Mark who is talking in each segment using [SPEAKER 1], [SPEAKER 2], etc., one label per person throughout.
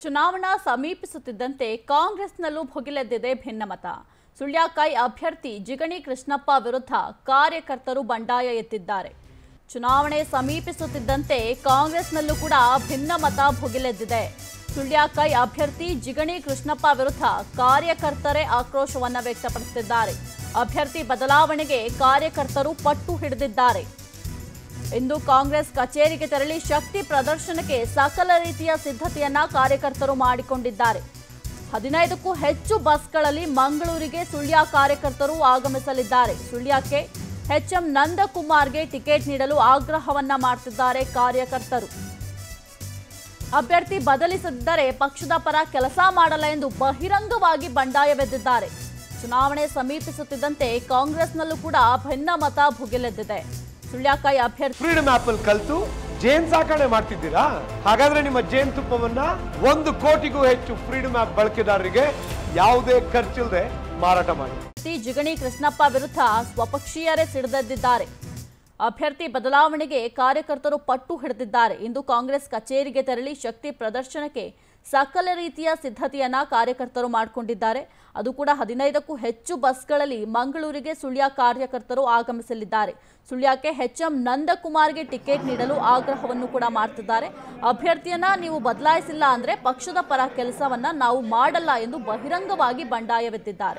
[SPEAKER 1] ಚುನಾವಣಾ ಸಮೀಪಿಸುತ್ತಿದ್ದಂತೆ ಕಾಂಗ್ರೆಸ್ನಲ್ಲೂ ಭುಗಿಲೆದ್ದಿದೆ ಭಿನ್ನಮತ ಸುಳ್ಯಾಕಾಯಿ ಅಭ್ಯರ್ಥಿ ಜಿಗಣಿ ಕೃಷ್ಣಪ್ಪ ವಿರುದ್ಧ ಕಾರ್ಯಕರ್ತರು ಬಂಡಾಯ ಎತ್ತಿದ್ದಾರೆ ಚುನಾವಣೆ ಸಮೀಪಿಸುತ್ತಿದ್ದಂತೆ ಕಾಂಗ್ರೆಸ್ನಲ್ಲೂ ಕೂಡ ಭಿನ್ನಮತ ಭುಗಿಲೆದ್ದಿದೆ ಸುಳ್ಯಾಕಾಯಿ ಅಭ್ಯರ್ಥಿ ಜಿಗಣಿ ಕೃಷ್ಣಪ್ಪ ವಿರುದ್ಧ ಕಾರ್ಯಕರ್ತರೇ ಆಕ್ರೋಶವನ್ನ ವ್ಯಕ್ತಪಡಿಸುತ್ತಿದ್ದಾರೆ ಅಭ್ಯರ್ಥಿ ಬದಲಾವಣೆಗೆ ಕಾರ್ಯಕರ್ತರು ಪಟ್ಟು ಹಿಡಿದಿದ್ದಾರೆ ಇಂದು ಕಾಂಗ್ರೆಸ್ ಕಚೇರಿಗೆ ತೆರಳಿ ಶಕ್ತಿ ಪ್ರದರ್ಶನಕ್ಕೆ ಸಕಲ ರೀತಿಯ ಸಿದ್ಧತೆಯನ್ನ ಕಾರ್ಯಕರ್ತರು ಮಾಡಿಕೊಂಡಿದ್ದಾರೆ ಹದಿನೈದಕ್ಕೂ ಹೆಚ್ಚು ಬಸ್ಗಳಲ್ಲಿ ಮಂಗಳೂರಿಗೆ ಸುಳ್ಯ ಕಾರ್ಯಕರ್ತರು ಆಗಮಿಸಲಿದ್ದಾರೆ ಸುಳ್ಯಕ್ಕೆ ಎಚ್ಎಂ ನಂದಕುಮಾರ್ಗೆ ಟಿಕೆಟ್ ನೀಡಲು ಆಗ್ರಹವನ್ನ ಮಾಡ್ತಿದ್ದಾರೆ ಕಾರ್ಯಕರ್ತರು ಅಭ್ಯರ್ಥಿ ಬದಲಿಸದಿದ್ದರೆ ಪಕ್ಷದ ಪರ ಕೆಲಸ ಮಾಡಲ್ಲ ಎಂದು ಬಹಿರಂಗವಾಗಿ ಬಂಡಾಯವೆದ್ದಿದ್ದಾರೆ ಚುನಾವಣೆ ಸಮೀಪಿಸುತ್ತಿದ್ದಂತೆ ಕಾಂಗ್ರೆಸ್ನಲ್ಲೂ ಕೂಡ ಭಿನ್ನಮತ ಭುಗಿಲೆದ್ದಿದೆ ಸುಳ್ಯಾಕಾಯಿ ಅಭ್ಯರ್ಥಿ
[SPEAKER 2] ಫ್ರೀಡಮ್ ಆಪ್ ಅಲ್ಲಿ ಕಲ್ತು ಜೇನ್ ಸಾಕಣೆ ಮಾಡ್ತಿದ್ದೀರಾ ಹಾಗಾದ್ರೆ ನಿಮ್ಮ ಜೇನ್ ತುಪ್ಪವನ್ನ ಒಂದು ಕೋಟಿಗೂ ಹೆಚ್ಚು ಫ್ರೀಡಮ್ ಆಪ್ ಬಳಕೆದಾರರಿಗೆ ಯಾವುದೇ ಖರ್ಚಿಲ್ಲದೆ ಮಾರಾಟ ಮಾಡಿ
[SPEAKER 1] ಜಿಗಣಿ ಕೃಷ್ಣಪ್ಪ ವಿರುದ್ಧ ಸ್ವಪಕ್ಷೀಯರೇ ಸಿಡಿದೆದ್ದಿದ್ದಾರೆ ಅಭ್ಯರ್ಥಿ ಬದಲಾವಣೆಗೆ ಕಾರ್ಯಕರ್ತರು ಪಟ್ಟು ಹಿಡಿದಿದ್ದಾರೆ ಇಂದು ಕಾಂಗ್ರೆಸ್ ಕಚೇರಿಗೆ ತೆರಳಿ ಶಕ್ತಿ ಪ್ರದರ್ಶನಕ್ಕೆ ಸಕಲ ರೀತಿಯ ಸಿದ್ಧತೆಯನ್ನ ಕಾರ್ಯಕರ್ತರು ಮಾಡಿಕೊಂಡಿದ್ದಾರೆ ಅದು ಕೂಡ ಹದಿನೈದಕ್ಕೂ ಹೆಚ್ಚು ಬಸ್ಗಳಲ್ಲಿ ಮಂಗಳೂರಿಗೆ ಸುಳ್ಯ ಕಾರ್ಯಕರ್ತರು ಆಗಮಿಸಲಿದ್ದಾರೆ ಸುಳ್ಯಕ್ಕೆ ಎಚ್ಎಂ ನಂದಕುಮಾರ್ಗೆ ಟಿಕೆಟ್ ನೀಡಲು ಆಗ್ರಹವನ್ನು ಕೂಡ ಮಾಡ್ತಿದ್ದಾರೆ ಅಭ್ಯರ್ಥಿಯನ್ನ ನೀವು ಬದಲಾಯಿಸಿಲ್ಲ ಅಂದ್ರೆ ಪಕ್ಷದ ಪರ ಕೆಲಸವನ್ನ ನಾವು ಮಾಡಲ್ಲ ಎಂದು ಬಹಿರಂಗವಾಗಿ ಬಂಡಾಯವೆತ್ತಿದ್ದಾರೆ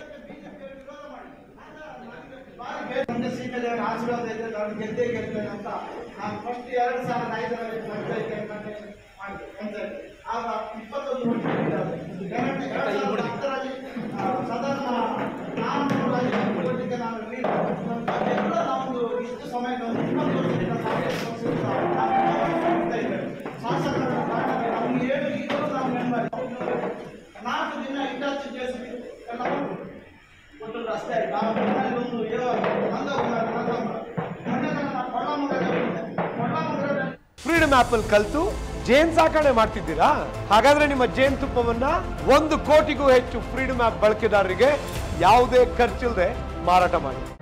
[SPEAKER 3] ಒಂದು ಸೀಟಲ್ಲಿ ಅವನ ಆಶೀರ್ವಾದ ಇದೆ ನಾನು ಗೆದ್ದೇ ಗೆಲ್ತೇನೆ ಅಂತ ನಾನು ಫಸ್ಟ್ ಎರಡು ಸಾವಿರದ ಐದರಲ್ಲಿ ಪಂಚಾಯತ್ ಮಾಡಿದೆ ಪಂಚಾಯತ್ ಆಗ ಇಪ್ಪತ್ತೊಂದು ವರ್ಷ ಇದ್ದಾವೆ. ಎರಡು ಎರಡು ಸಾವಿರದ ಹತ್ತರಲ್ಲಿ ಆ, ಸಾಧಾರಣ ನಾನ್ನೂರ ಐವತ್ತು ಕೋಟಿಗೆ ನಾನು lead ಎಲ್ಲ ನಾವೊಂದು ಇಷ್ಟು ಸಮಯದ ಒಂದು ಇಪ್ಪತ್ತು ವರ್ಷದಿಂದ ಕಾಂಗ್ರೆಸ್ ಪಕ್ಷದಿಂದ ನಾವು ಮಾಡ್ತಾ ಇದ್ದೇವೆ. ಶಾಸಕರ ಕಾರಣಕ್ಕೆ ನಮ್ಗೆ ಏನು ಈಗಲೂ ನಾವು ಮೆಂಬರ್ ನಾಲ್ಕು ದಿನ ಇಂಡಸ್ಟ್ರಿ ಕೇಸ್ ಎಲ್ಲ ಕೊಟ್ಟರು ಅಷ್ಟೇ ನಾವು ಮನೆಯಲ್ಲಿ ಒಂದು ಏನೋ ನಂದ ಮೊನ್ನೆ ನನ್ನ ಕೊಳ್ಳ ಮುಗದಲ್ಲಿ ಕೊಳ್ಳ ಮುಗದಲ್ಲಿ
[SPEAKER 2] ಫ್ರೀಡಮ್ ಆಪ್ ಅಲ್ಲಿ ಕಲ್ತು ಜೇನ್ ಸಾಕಣೆ ಮಾಡ್ತಿದ್ದೀರಾ ಹಾಗಾದ್ರೆ ನಿಮ್ಮ ಜೇನ್ ತುಪ್ಪವನ್ನ ಒಂದು ಕೋಟಿಗೂ ಹೆಚ್ಚು ಫ್ರೀಡಮ್ ಆಪ್ ಬಳಕೆದಾರರಿಗೆ ಯಾವುದೇ ಖರ್ಚಿಲ್ಲದೆ ಮಾರಾಟ ಮಾಡಿ